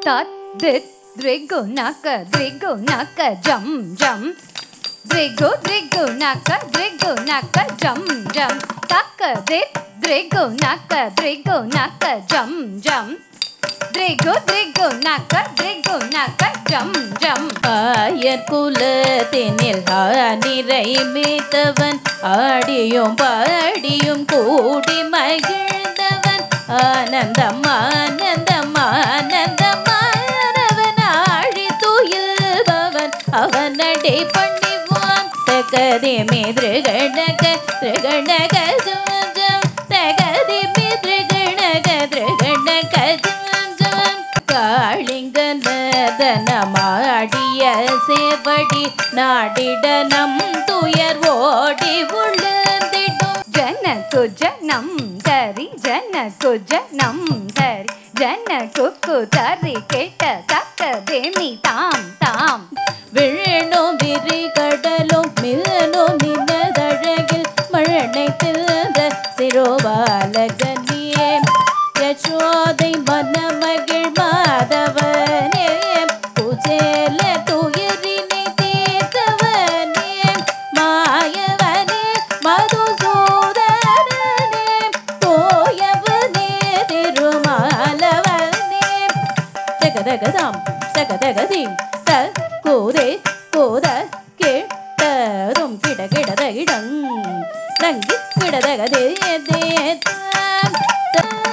தத் தித் திரிகு நக திரிகு நக ஜம் ஜம் திரிகு திரிகு நக திரிகு நக ஜம் ஜம் தக்க தித் திரிகு நக திரிகு நக ஜம் ஜம் திரிகு திரிகு நக திரிகு நக ஜம் ஜம் ஆயர் குலத்தினில் நிறை மீத்தவன் ஆடியும் பாடியும் கூடி மகிழ்ந்தவன் ஆனந்தம் ஆனந்தம் ஆனந்தம் ஆனவன் ஆழி துயில்பவன் அவனடை பண்ணிவான் தகதி மிதிருகணக திருகணக ஜம் தகதி மிதிருகணக திருகணக ஜம் ஜம் காளிங்கனதனமாடிய சேவடி நாடிட நம் துயர் ஓடி உழுந்திடும் ஜனகு ஜனம் தரி ஜனகு ஜனம் தரி ஜன குக்கு தரி கேட்ட தக்க தேமி தாம் தாம் விழணும் விரி கடலும் மில்லனும் நின்னதழகில் மழனை தில்ந்த சிறுபாலகனியே யசோதை மனமகிழ் மாதவனே குஜேல துயரினை தீர்த்தவனே மாயவனே மதுசூதனே தோயவனே திருமாலவனே தகதகதாம் தகதகதீம் த கோதே கோத கேட்டதும் கிட கிடதகிடங் தங்கி கிடதகதே தே தாம்